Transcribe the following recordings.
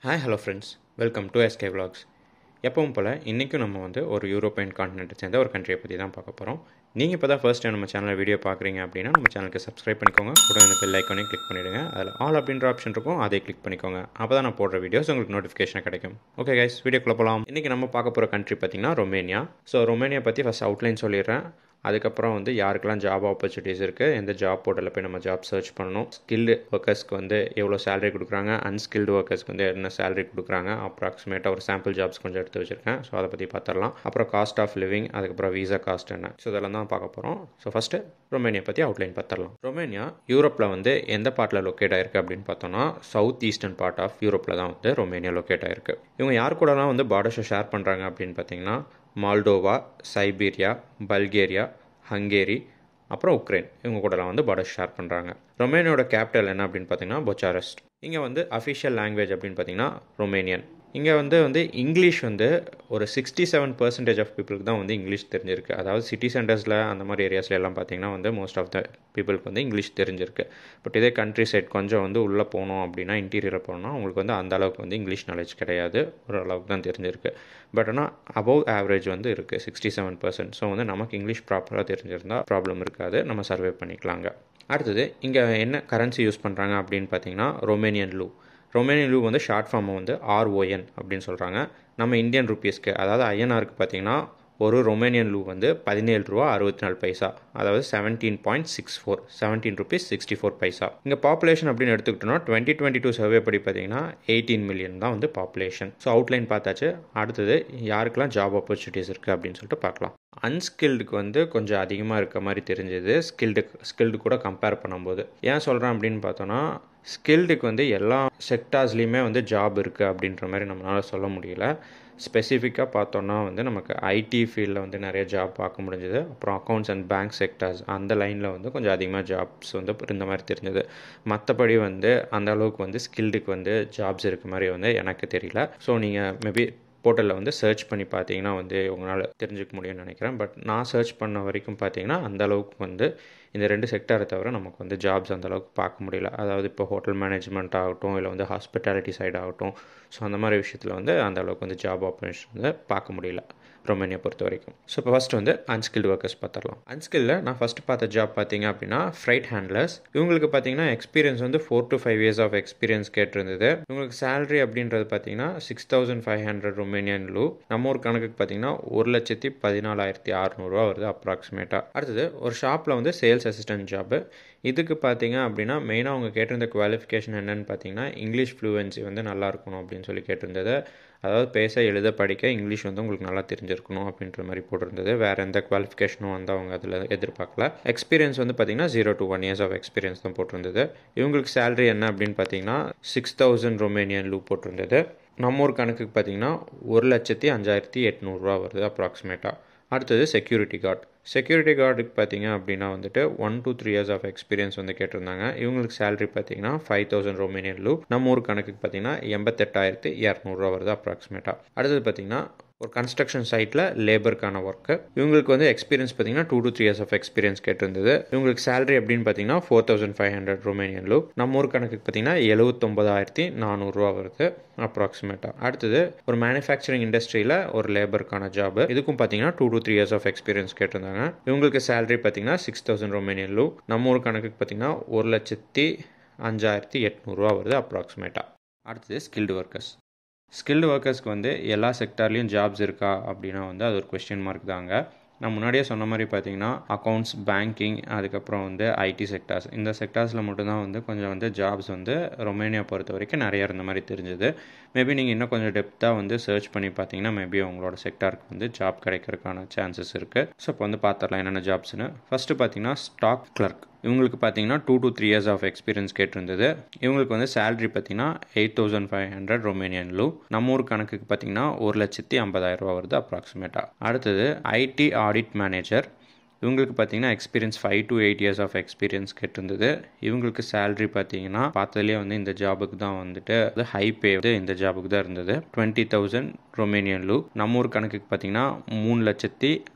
hi hello friends welcome to SK vlogs எப்பவும் போல் இன்றைக்கும் நம்ம வந்து ஒரு யூரோப்பியன் கான்டினென்ட்டை சேர்ந்த ஒரு கண்ட்ரியை பற்றி தான் பார்க்க போகிறோம் நீங்கள் இப்போ தான் ஃபர்ஸ்ட் டைம் நம்ம சேனலில் வீடியோ பார்க்குறீங்க அப்படின்னா நம்ம சேனலுக்கு சப்ஸ்கிரைப் பண்ணிக்கோங்க கூட இந்த பெல் ஐக்கானே கிளிக் பண்ணிவிடுங்க அதில் ஆல் அப்படின்ற ஆப்ஷன் இருக்கும் அதை கிளிக் பண்ணிக்கோங்க அப்போ தான் நான் போடுற வீடியோஸ் உங்களுக்கு நோட்டிஃபிகேஷன் கிடைக்கும் ஓகே கைஸ் வீடியோக்குள்ளே போகலாம் இன்றைக்கி நம்ம பார்க்க போகிற கண்ட்ரி பார்த்திங்கன்னா ரொமேனியா ஸோ ரொமேனியா பற்றி ஃபஸ்ட் அவுட்லைன் சொல்லிடுறேன் அதுக்கப்புறம் வந்து யாருக்கெல்லாம் ஜாப் ஆப்பர்ச்சுனிட்டிஸ் இருக்குது எந்த ஜாப் போர்ட்டலில் போய் நம்ம ஜாப் சர்ச் பண்ணணும் ஸ்கில்டு ஒர்க்கர்ஸ்க்கு வந்து எவ்வளோ சேலரி கொடுக்குறாங்க அன்ஸ்கில்டு ஒர்க்கர்ஸ்க்கு வந்து என்ன சேலரி கொடுக்குறாங்க அப்ராக்சிமேட்டாக ஒரு சாம்பிள் ஜாப்ஸ் கொஞ்சம் எடுத்து வச்சுருக்கேன் ஸோ அதை பற்றி பார்த்துடலாம் அப்புறம் காஸ்ட் ஆஃப் லிவிங் அதுக்கப்புறம் வீசா காஸ்ட் என்ன ஸோ இதெல்லாம் தான் பார்க்க போகிறோம் ஸோ ஃபஸ்ட்டு ரொமேனியா பற்றி அவுட்லைன் பார்த்துடலாம் ரொமேனியா யூரோப்பில் வந்து எந்த பார்ட்டில் லொக்கேட் ஆயிருக்கு அப்படின்னு பார்த்தோம்னா சவுத் ஈஸ்டர்ன் பார்ட் ஆஃப் யூரோப்பில் தான் வந்து ரொமேனியா லொக்கேட் ஆயிருக்கு இவங்க யார் கூடலாம் வந்து பார்டர்ஸை ஷேர் பண்ணுறாங்க அப்படின்னு பார்த்தீங்கன்னா மால்டோவா சைபீரியா பல்கேரியா ஹங்கேரி அப்புறம் உக்ரைன் இவங்க கூடலாம் வந்து பார்டர் ஷேர் பண்ணுறாங்க ரொமேனியோட கேபிட்டல் என்ன அப்படின்னு பார்த்தீங்கன்னா பொச்சாரஸ்ட் இங்கே வந்து அஃபிஷியல் லாங்குவேஜ் அப்படின்னு பார்த்தீங்கன்னா ரொமேனியன் இங்கே வந்து வந்து இங்கிலீஷ் வந்து ஒரு சிக்ஸ்டி செவன் பர்சன்டேஜ் ஆஃப் பீப்புளுக்கு தான் வந்து இங்கிலீஷ் தெரிஞ்சிருக்கு அதாவது சிட்டி சென்டர்ஸில் அந்த மாதிரி ஏரியாஸ்ல எல்லாம் பார்த்தீங்கன்னா வந்து மோஸ்ட் ஆஃப் த பீப்புளுக்கு வந்து இங்கிலீஷ் தெரிஞ்சிருக்கு பட் இதே கண்ட்ரி சைட் கொஞ்சம் வந்து உள்ளே போனோம் அப்படின்னா இன்டீரியரில் போனோம்னா உங்களுக்கு வந்து அந்த அளவுக்கு வந்து இங்கிலீஷ் நாலேஜ் கிடையாது ஓரளவுக்கு தான் தெரிஞ்சிருக்கு பட் ஆனால் அபவ் ஆவரேஜ் வந்து இருக்குது சிக்ஸ்டி செவன் பர்சன்ட் ஸோ வந்து நமக்கு இங்கிலீஷ் ப்ராப்பராக தெரிஞ்சிருந்தால் ப்ராப்ளம் இருக்காது நம்ம சர்வே பண்ணிக்கலாங்க அடுத்தது இங்கே என்ன கரன்சி யூஸ் பண்ணுறாங்க அப்படின்னு பார்த்தீங்கன்னா ரொமேனியன் லூ ரொமேனியன் லூ வந்து ஷார்ட் ஃபார்மை வந்து ஆர்ஓஎன் அப்படின்னு சொல்கிறாங்க நம்ம இந்தியன் ருபீஸ்க்கு அதாவது ஐஎன்ஆருக்கு பார்த்தீங்கன்னா ஒரு ரொமேனியன் லூ வந்து பதினேழு ரூபா அறுபத்தி நாலு பைசா அதாவது seventeen point six four seventeen rupees sixty four paisa இங்கே பாப்புலேஷன் அப்படின்னு எடுத்துக்கிட்டோம்னா டுவெண்ட்டி டுவெண்ட்டி டூ சர்வே படி பார்த்தீங்கன்னா எயிட்டீன் மில்லியன் தான் வந்து பாப்புலேஷன் ஸோ அவுட்லைன் பார்த்தாச்சு அடுத்தது யாருக்கெல்லாம் ஜாப் ஆப்பர்ச்சுனிட்டிஸ் இருக்குது அப்படின்னு சொல்லிட்டு பார்க்கலாம் அன்ஸ்கில்டுக்கு வந்து கொஞ்சம் அதிகமாக இருக்க மாதிரி தெரிஞ்சது ஸ்கில்டு ஸ்கில்டு கூட கம்பேர் பண்ணும்போது ஏன் சொல்கிறேன் அப்படின்னு பார்த்தோன்னா ஸ்கில்டுக்கு வந்து எல்லா செக்டார்ஸ்லேயுமே வந்து ஜாப் இருக்குது அப்படின்ற மாதிரி நம்மளால் சொல்ல முடியல ஸ்பெசிஃபிக்காக பார்த்தோன்னா வந்து நமக்கு ஐடி ஃபீல்டில் வந்து நிறைய ஜாப் பார்க்க முடிஞ்சது அப்புறம் அக்கௌண்ட்ஸ் அண்ட் பேங்க் செக்டர்ஸ் அந்த லைனில் வந்து கொஞ்சம் அதிகமாக ஜாப்ஸ் வந்து இருந்த மாதிரி தெரிஞ்சது மற்றபடி வந்து அந்த அளவுக்கு வந்து ஸ்கில்டுக்கு வந்து ஜாப்ஸ் இருக்க மாதிரி வந்து எனக்கு தெரியல ஸோ நீங்கள் மேபி போர்ட்டலில் வந்து சர்ச் பண்ணி பார்த்தீங்கன்னா வந்து உங்களால் தெரிஞ்சுக்க முடியும்னு நினைக்கிறேன் பட் நான் சர்ச் பண்ண வரைக்கும் பார்த்தீங்கன்னா அந்த அளவுக்கு வந்து இந்த ரெண்டு செக்டரை தவிர நமக்கு வந்து ஜாப்ஸ் அந்த அளவுக்கு பார்க்க முடியல அதாவது இப்போ ஹோட்டல் மேனேஜ்மெண்ட் ஆகட்டும் இல்லை வந்து ஹாஸ்பிட்டாலிட்டி சைடு ஆகட்டும் ஸோ அந்த மாதிரி விஷயத்தில் வந்து அந்த அளவுக்கு வந்து ஜாப் ஆப்பர்ச்சுனிட்டி வந்து பார்க்க முடியல ரொமேனியா பொறுத்த வரைக்கும் ஸோ இப்போ ஃபஸ்ட்டு வந்து அன்ஸ்கில்டு ஒர்க்கர்ஸ் பார்த்துடலாம் அன்ஸ்கில்டில் நான் ஃபஸ்ட்டு பார்த்த ஜாப் பார்த்தீங்க அப்படின்னா ஃப்ரைட் ஹேண்ட்லர்ஸ் இவங்களுக்கு பார்த்தீங்கன்னா எக்ஸ்பீரியன்ஸ் வந்து four to five years of experience கேட்டிருந்தது இவங்களுக்கு சேலரி அப்படின்றது பார்த்தீங்கன்னா six thousand five hundred Romanian leu நம்ம ஒரு கணக்குக்கு பார்த்தீங்கன்னா ஒரு லட்சத்தி பதினாலாயிரத்தி அறநூறுவா வருது அப்ராக்சிமேட்டாக அடுத்தது ஒரு ஷாப்பில் வந்து சேல்ஸ் அசிஸ்டன்ட் ஜாப்பு இதுக்கு பார்த்தீங்க அப்படின்னா மெயினாக அவங்க கேட்டிருந்த குவாலிஃபிகேஷன் என்னென்னு பார்த்தீங்கன்னா இங்கிலீஷ் ஃப்ளூவன்சி வந்து நல்லா இருக்கணும் அப்படின்னு சொல்லி கேட்டிருந்தது அதாவது பேச எழுத படிக்க இங்கிலீஷ் வந்து உங்களுக்கு நல்லா தெரிஞ்சிருக்கணும் அப்படின்ற மாதிரி போட்டிருந்தது வேறு எந்த குவாலிஃபிகேஷனும் வந்து அவங்க அதில் எதிர்பார்க்கல எக்ஸ்பீரியன்ஸ் வந்து பார்த்தீங்கன்னா zero to one years of experience தான் போட்டிருந்தது இவங்களுக்கு சேலரி என்ன அப்படின்னு பார்த்தீங்கன்னா சிக்ஸ் தௌசண்ட் ரொமேனியன் லூ போட்டிருந்தது நம்ம ஒரு கணக்குக்கு பார்த்தீங்கன்னா ஒரு லட்சத்தி அஞ்சாயிரத்தி எட்நூறுரூவா வருது அப்ராக்சிமேட்டாக அடுத்தது செக்யூரிட்டி கார்டு செக்யூரிட்டி கார்டுக்கு பார்த்தீங்க அப்படின்னா வந்துட்டு one two three years of experience வந்து கேட்டிருந்தாங்க இவங்களுக்கு சேலரி பார்த்தீங்கன்னா ஃபைவ் தௌசண்ட் ரொமேனியன் லூ நம்ம ஊர் கணக்குக்கு பார்த்தீங்கன்னா எண்பத்தெட்டாயிரத்தி இரநூறுவா வருது அப்ராக்சிமேட்டாக அடுத்தது பார்த்தீங்கன்னா ஒரு கன்ஸ்ட்ரக்ஷன் சைட்டில் லேபருக்கான ஒர்க்கு இவங்களுக்கு வந்து எக்ஸ்பீரியன்ஸ் பார்த்தீங்கன்னா two to three years of experience கேட்டிருந்தது இவங்களுக்கு சேலரி அப்படின்னு பார்த்தீங்கன்னா four thousand five hundred Romanian leu நம்ம ஊர் கணக்குக்கு பார்த்தீங்கன்னா எழுபத்தொம்பதாயிரத்தி நானூறுரூவா வருது அப்ராக்சிமேட்டாக அடுத்தது ஒரு மேனுஃபேக்சரிங் இண்டஸ்ட்ரியில் ஒரு லேபருக்கான ஜாப் இதுக்கும் பார்த்தீங்கன்னா two to three years of experience கேட்டிருந்தாங்க இவங்களுக்கு சேலரி பார்த்தீங்கன்னா சிக்ஸ் தௌசண்ட் ரொமேனியன் லூ நம்ம ஊர் கணக்குக்கு பார்த்தீங்கன்னா ஒரு லட்சத்தி அஞ்சாயிரத்தி எட்நூறுரூவா வருது அப்ராக்சிமேட்டாக அடுத்தது ஸ்கில்டு ஒர்க்கர்ஸ் ஸ்கில்டு ஒர்க்கர்ஸ்க்கு வந்து எல்லா செக்டார்லேயும் ஜாப்ஸ் இருக்கா அப்படின்னா வந்து அது ஒரு கொஸ்டின் மார்க் தாங்க நான் முன்னாடியே சொன்ன மாதிரி பார்த்தீங்கன்னா அக்கௌண்ட்ஸ் பேங்கிங் அதுக்கப்புறம் வந்து ஐடி செக்டார்ஸ் இந்த செக்டார்ஸில் மட்டும்தான் வந்து கொஞ்சம் வந்து ஜாப்ஸ் வந்து ரொமேனியா பொறுத்த வரைக்கும் நிறைய இருந்த மாதிரி தெரிஞ்சுது மேபி நீங்கள் இன்னும் கொஞ்சம் டெப்த்தாக வந்து சர்ச் பண்ணி பார்த்தீங்கன்னா மேபி உங்களோட செக்டாருக்கு வந்து ஜாப் கிடைக்கிறதுக்கான சான்சஸ் இருக்குது ஸோ இப்போ வந்து பார்த்துடலாம் என்னென்ன ஜாப்ஸ்னு ஃபஸ்ட்டு பார்த்தீங்கன்னா ஸ்டாக் கிளர்க் இவங்களுக்கு பார்த்தீங்கன்னா two to three years of experience கேட்டிருந்தது இவங்களுக்கு வந்து சேலரி பார்த்தீங்கன்னா eight thousand five hundred Romanian leu நம்ம ஊர் கணக்குக்கு பார்த்தீங்கன்னா ஒரு லட்சத்தி ஐம்பதாயிரம் ரூபா வருது அப்ராக்சிமேட்டாக அடுத்தது ஐடி ஆடிட் மேனேஜர் இவங்களுக்கு பார்த்தீங்கன்னா experience five to eight years of experience கேட்டிருந்தது இவங்களுக்கு சேலரி பார்த்தீங்கன்னா பார்த்ததுலேயே வந்து இந்த ஜாபுக்கு தான் வந்துட்டு ஹை பே வந்து இந்த ஜாபுக்கு தான் இருந்தது டுவெண்ட்டி தௌசண்ட் ரொமேனியன் லூ நம்ம ஊர் கணக்குக்கு பார்த்தீங்கன்னா மூணு லட்சத்தி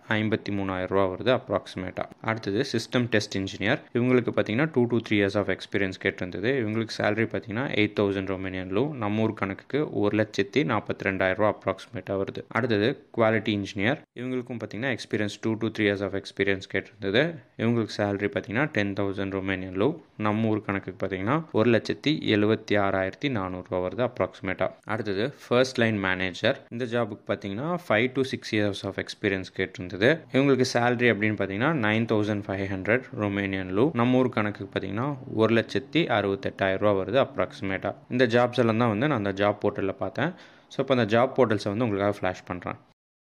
ஐம்பத்தி மூணாயிரரூவா வருது அப்ராக்சிமேட்டாக அடுத்தது சிஸ்டம் டெஸ்ட் இன்ஜினியர் இவங்களுக்கு பார்த்தீங்கன்னா two to three years of experience கேட்டிருந்தது இவங்களுக்கு சேலரி பார்த்தீங்கன்னா எயிட் தௌசண்ட் ரொமேனியன் லூ நம்ம ஊர் கணக்குக்கு ஒரு லட்சத்தி நாற்பத்தி ரெண்டாயிரரூவா அப்ராக்சிமேட்டாக வருது அடுத்தது குவாலிட்டி இன்ஜினியர் இவங்களுக்கும் பார்த்தீங்கன்னா experience two to three years of experience கேட்டிருந்தது இவங்களுக்கு சேலரி பார்த்தீங்கன்னா டென் தௌசண்ட் ரொமேனியன் லூ நம்ம ஊர் கணக்குக்கு பார்த்தீங்கன்னா ஒரு லட்சத்தி எழுபத்தி ஆறாயிரத்தி நானூறுரூவா வருது அப்ராக்சிமேட்டாக அடுத்தது ஃபர்ஸ்ட் லைன் மேனேஜர் இந்த ஜாபுக்கு பார்த்தீங்கன்னா five to six years of experience கேட்டிருந்தது இவங்களுக்கு சேலரி அப்படின்னு பார்த்தீங்கன்னா nine thousand five hundred Romanian leu நம்ம ஊர் கணக்குக்கு பார்த்தீங்கன்னா ஒரு லட்சத்தி அறுபத்தெட்டாயிரம் ரூபா வருது அப்ராக்சிமேட்டாக இந்த ஜாப்ஸ் எல்லாம் தான் வந்து நான் அந்த ஜாப் போர்ட்டலில் பார்த்தேன் ஸோ இப்போ அந்த ஜாப் போர்ட்டல்ஸை வந்து உங்களுக்காக ஃப்ளாஷ் பண்ணுறேன்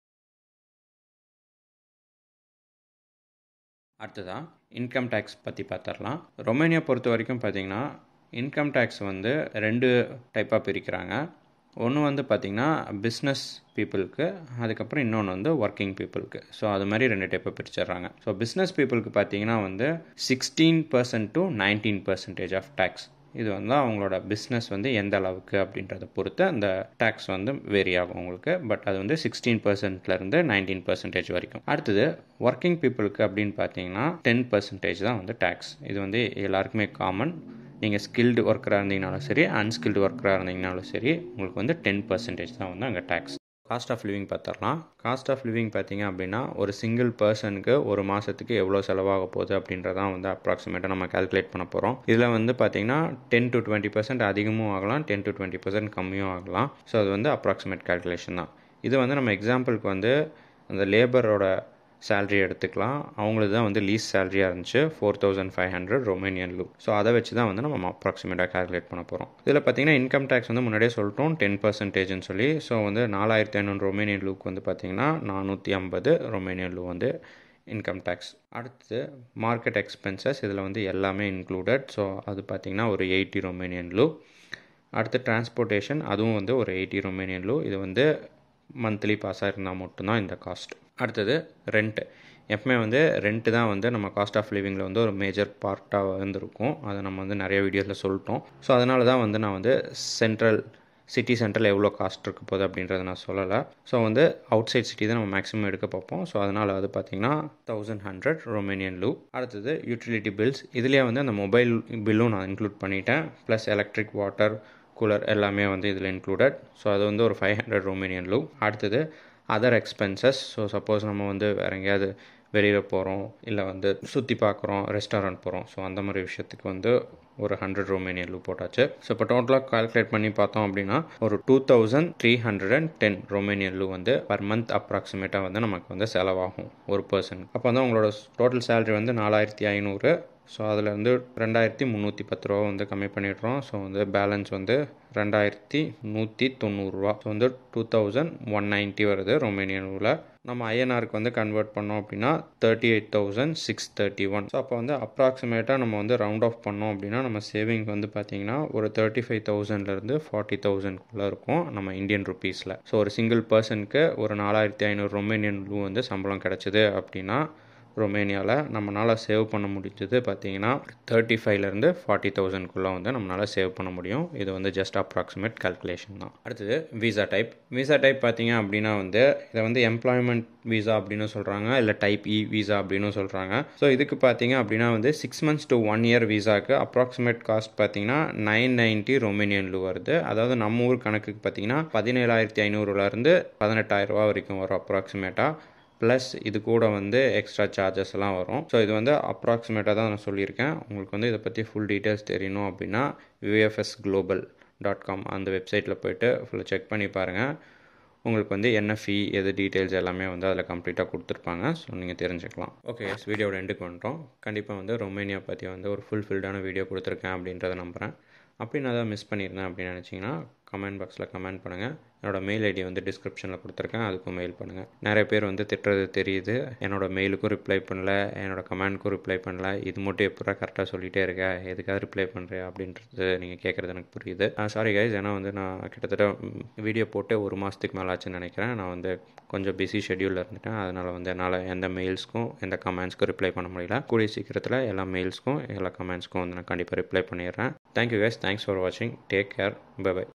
அடுத்ததாக இன்கம் டேக்ஸ் பற்றி பார்த்துடலாம் ரொமேனியா பொறுத்த வரைக்கும் பார்த்தீங்கன்னா இன்கம் டேக்ஸ் வந்து ரெண்டு டைப்பாக பிரிக்கிறாங்க ஒன்று வந்து பார்த்திங்கன்னா பிஸ்னஸ் பீப்புளுக்கு அதுக்கப்புறம் இன்னொன்று வந்து ஒர்க்கிங் பீப்புளுக்கு ஸோ அது மாதிரி ரெண்டு டைப்பாக பிரிச்சிடுறாங்க ஸோ பிஸ்னஸ் பீப்புளுக்கு பார்த்தீங்கன்னா வந்து sixteen percent to nineteen percentage of tax இது வந்து அவங்களோட பிஸ்னஸ் வந்து எந்த அளவுக்கு அப்படின்றத பொறுத்து அந்த டேக்ஸ் வந்து வேரி ஆகும் உங்களுக்கு பட் அது வந்து சிக்ஸ்டீன் பர்சன்ட்லேருந்து நைன்டீன் பர்சன்டேஜ் வரைக்கும் அடுத்தது ஒர்க்கிங் பீப்புளுக்கு அப்படின்னு பார்த்தீங்கன்னா டென் பர்சன்டேஜ் தான் வந்து டேக்ஸ் இது வந்து எல்லாருக்குமே காமன் நீங்கள் ஸ்கில்டு ஒர்க்கராக இருந்தீங்கனாலும் சரி அன்ஸ்கில்டு ஒர்க்கராக இருந்தீங்கனாலும் சரி உங்களுக்கு வந்து டென் பர்சன்டேஜ் தான் வந்து அங்கே டேக்ஸ் காஸ்ட் ஆஃப் லிவிங் பார்த்துடலாம் காஸ்ட் ஆஃப் லிவிங் பார்த்தீங்க அப்படின்னா ஒரு சிங்கிள் பர்சனுக்கு ஒரு மாதத்துக்கு எவ்வளோ செலவாக போகுது அப்படின்றதான் வந்து அப்ராக்சிமேட்டாக நம்ம கால்குலேட் பண்ண போகிறோம் இதில் வந்து பார்த்தீங்கன்னா டென் டு டுவெண்ட்டி பர்சன்ட் அதிகமும் ஆகலாம் டென் டு டுவெண்ட்டி பர்சன்ட் கம்மியும் ஆகலாம் ஸோ அது வந்து அப்ராக்சிமேட் கால்குலேஷன் தான் இது வந்து நம்ம எக்ஸாம்பிளுக்கு வந்து அந்த லேபரோட சேலரி எடுத்துக்கலாம் அவங்களுக்கு தான் வந்து லீஸ் சேலரியாக இருந்துச்சு four thousand five hundred Romanian leu so அதை வச்சு தான் வந்து நம்ம அப்ராக்சிமேட்டாக கால்குலேட் பண்ண போகிறோம் இதில் பார்த்தீங்கன்னா இன்கம் டேக்ஸ் வந்து முன்னாடியே சொல்லிட்டோம் டென் பர்சன்டேஜ்னு சொல்லி ஸோ வந்து நாலாயிரத்தி ஐநூறு ரொமேனியன் லூக்கு வந்து பார்த்தீங்கன்னா நானூற்றி ஐம்பது ரொமேனியன் லூ வந்து இன்கம் டேக்ஸ் அடுத்து மார்க்கெட் எக்ஸ்பென்சஸ் இதில் வந்து எல்லாமே இன்க்ளூடட் ஸோ அது பார்த்திங்கன்னா ஒரு எயிட்டி ரொமேனியன் லூ அடுத்து டிரான்ஸ்போர்ட்டேஷன் அதுவும் வந்து ஒரு எயிட்டி ரொமேனியன் லூ இது வந்து மந்த்லி பாஸாக இருந்தால் மட்டும்தான் இந்த காஸ்ட் அடுத்தது ரெண்ட்டு எப்பவுமே வந்து ரெண்ட்டு தான் வந்து நம்ம காஸ்ட் ஆஃப் லிவிங்கில் வந்து ஒரு மேஜர் பார்ட்டாக இருந்திருக்கும் அதை நம்ம வந்து நிறைய வீடியோஸில் சொல்லிட்டோம் ஸோ அதனால தான் வந்து நான் வந்து சென்ட்ரல் சிட்டி சென்டரில் எவ்வளோ காஸ்ட் இருக்க போகுது அப்படின்றத நான் சொல்லலை ஸோ வந்து அவுட் சைட் சிட்டி தான் நம்ம மேக்ஸிமம் எடுக்க பார்ப்போம் ஸோ அதனால் அது பார்த்திங்கன்னா தௌசண்ட் ஹண்ட்ரட் ரொமேனியன் லூ அடுத்தது யூட்டிலிட்டி பில்ஸ் இதுலேயே வந்து அந்த மொபைல் பில்லும் நான் இன்க்ளூட் பண்ணிட்டேன் ப்ளஸ் எலக்ட்ரிக் வாட்டர் கூலர் எல்லாமே வந்து இதில் இன்க்ளூடட் ஸோ அது வந்து ஒரு ஃபைவ் ஹண்ட்ரட் ரொமேனியன் லூ அடுத்தது அதர் எக்ஸ்பென்சஸ் ஸோ சப்போஸ் நம்ம வந்து வேறு எங்கேயாவது வெளியில் போகிறோம் இல்லை வந்து சுற்றி பார்க்குறோம் ரெஸ்டாரண்ட் போகிறோம் ஸோ அந்த மாதிரி விஷயத்துக்கு வந்து ஒரு ஹண்ட்ரட் ரொமேனியன் லூ போட்டாச்சு ஸோ இப்போ டோட்டலாக கால்குலேட் பண்ணி பார்த்தோம் அப்படின்னா ஒரு two thousand three hundred and ten Romanian leu வந்து பர் மந்த் அப்ராக்சிமேட்டாக வந்து நமக்கு வந்து செலவாகும் ஒரு பர்சன் அப்போ வந்து உங்களோட டோட்டல் சேலரி வந்து நாலாயிரத்தி ஐநூறு ஸோ அதில் வந்து ரெண்டாயிரத்தி முந்நூற்றி பத்து ரூபா வந்து கம்மி பண்ணிடுறோம் ஸோ வந்து பேலன்ஸ் வந்து ரெண்டாயிரத்தி நூற்றி தொண்ணூறுரூவா ஸோ வந்து டூ தௌசண்ட் ஒன் நைன்ட்டி வருது ரொமேனியனில் நம்ம ஐஎன்ஆருக்கு வந்து கன்வெர்ட் பண்ணோம் அப்படின்னா thirty eight thousand six thirty one so அப்போ வந்து அப்ராக்சிமேட்டாக நம்ம வந்து ரவுண்ட் ஆஃப் பண்ணோம் அப்படின்னா நம்ம சேவிங் வந்து பார்த்திங்கன்னா ஒரு தேர்ட்டி ஃபைவ் தௌசண்ட்லேருந்து ஃபார்ட்டி தௌசண்ட்குள்ளே இருக்கும் நம்ம இந்தியன் ருபீஸில் ஸோ ஒரு சிங்கிள் பர்சனுக்கு ஒரு நாலாயிரத்தி ஐநூறு ரொமேனியன் ரூ வந்து சம்பளம் கிடச்சிது அப்படின்னா ரொமேனியாவில் நம்மளால் சேவ் பண்ண முடிஞ்சது பார்த்தீங்கன்னா தேர்ட்டி ஃபைவ்லேருந்து ஃபார்ட்டி தௌசண்ட்குள்ளே வந்து நம்மளால் சேவ் பண்ண முடியும் இது வந்து ஜஸ்ட் அப்ராக்சிமேட் கால்குலேஷன் தான் அடுத்தது விசா டைப் விசா டைப் பார்த்தீங்க அப்படின்னா வந்து இதை வந்து எம்ப்ளாய்மெண்ட் விசா அப்படின்னு சொல்கிறாங்க இல்லை டைப் இ விசா அப்படின்னு சொல்கிறாங்க ஸோ இதுக்கு பார்த்தீங்க அப்படின்னா வந்து six months to one year விசாக்கு அப்ராக்சிமேட் காஸ்ட் பார்த்தீங்கன்னா நைன் நைன்ட்டி ரொமேனியன் லூ வருது அதாவது நம்ம ஊர் கணக்குக்கு பார்த்தீங்கன்னா பதினேழாயிரத்தி ஐநூறுலேருந்து பதினெட்டாயிரம் ரூபா வரைக்கும் வரும் அப்ராக்சிமேட்டாக ப்ளஸ் இது கூட வந்து எக்ஸ்ட்ரா சார்ஜஸ் எல்லாம் வரும் ஸோ இது வந்து அப்ராக்சிமேட்டாக தான் நான் சொல்லியிருக்கேன் உங்களுக்கு வந்து இதை பற்றி ஃபுல் டீட்டெயில்ஸ் தெரியணும் அப்படின்னா விஎஃப்எஸ் குளோபல் டாட் காம் அந்த வெப்சைட்டில் போயிட்டு ஃபுல்லாக செக் பண்ணி பாருங்கள் உங்களுக்கு வந்து என்ன ஃபீ எது டீட்டெயில்ஸ் எல்லாமே வந்து அதில் கம்ப்ளீட்டாக கொடுத்துருப்பாங்க ஸோ நீங்கள் தெரிஞ்சுக்கலாம் ஓகே வீடியோட எண்டுக்கு வந்துட்டோம் கண்டிப்பாக வந்து ரொமேனியா பற்றி வந்து ஒரு ஃபுல்ஃபில்டான வீடியோ கொடுத்துருக்கேன் அப்படின்றத நம்புகிறேன் அப்படி நான் அதை மிஸ் பண்ணியிருந்தேன் அப்படின்னு நினச்சிங்கன்னா கமெண்ட் பாக்ஸில் கமெண்ட் பண்ணுங்கள் என்னோடய மெயில் ஐடி வந்து டிஸ்கிரிப்ஷனில் கொடுத்துருக்கேன் அதுக்கும் மெயில் பண்ணுங்கள் நிறைய பேர் வந்து திட்டுறது தெரியுது என்னோடய மெயிலுக்கும் ரிப்ளை பண்ணல என்னோடய கமெண்ட்க்கும் ரிப்ளை பண்ணல இது மட்டும் எப்படா கரெக்டாக சொல்லிகிட்டே இருக்க எதுக்காக ரிப்ளை பண்ணுறேன் அப்படின்றது நீங்கள் கேட்குறது எனக்கு புரியுது சாரி கைஸ் ஏன்னா வந்து நான் கிட்டத்தட்ட வீடியோ போட்டு ஒரு மாதத்துக்கு மேலே ஆச்சுன்னு நினைக்கிறேன் நான் வந்து கொஞ்சம் பிஸி ஷெடியூலில் இருந்துட்டேன் அதனால் வந்து என்னால் எந்த மெயில்ஸ்க்கும் எந்த கமெண்ட்ஸ்க்கும் ரிப்ளை பண்ண முடியல கூடிய சீக்கிரத்தில் எல்லா மெயில்ஸ்க்கும் எல்லா கமெண்ட்ஸ்க்கும் வந்து நான் கண்டிப்பாக ரிப்ளை பண்ணிடுறேன் தேங்க்யூ கைஸ் தேங்க்ஸ் ஃபார் வாட்சிங் டேக் கேர் பை பை